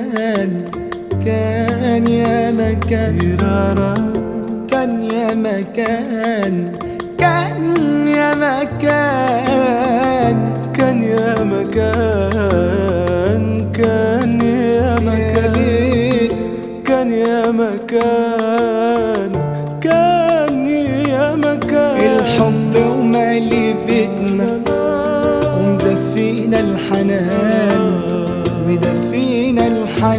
مكان كان يا مكان كان يا مكان كان يا مكان كان يا مكان كان يا يا مكان ليل كان يا مكان كان يا مكان الحب ومالي بيتنا ومدفينا الحنان مدفينا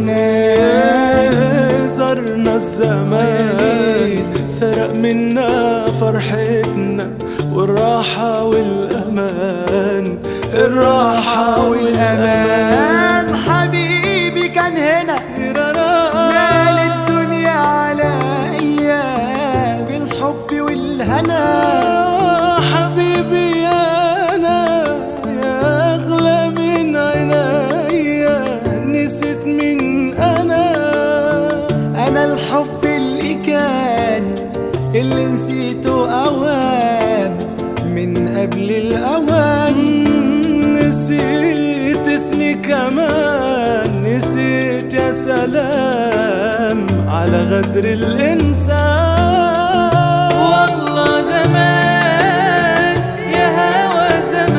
الحنان زرنا الزمان سرق منا فرحتنا والراحة والأمان الراحة والأمان حبيبي كان هنا مال الدنيا عليا بالحب والهنا حبيبي يا أنا يا أغلى من عينيا نسيت من أنا أنا الحب اللي كان اللي نسيته أوام من قبل الأوان نسيت اسمي كمان نسيت يا سلام على غدر الإنسان والله زمان يا هوى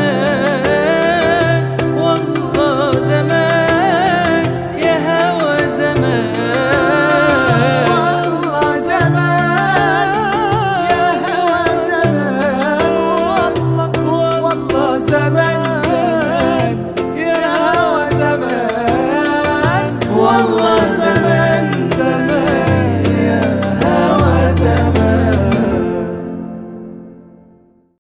زمان والله زمان يا هوى زمان والله زمان يا هوى زمان والله والله زمان زمان يا هوى زمان والله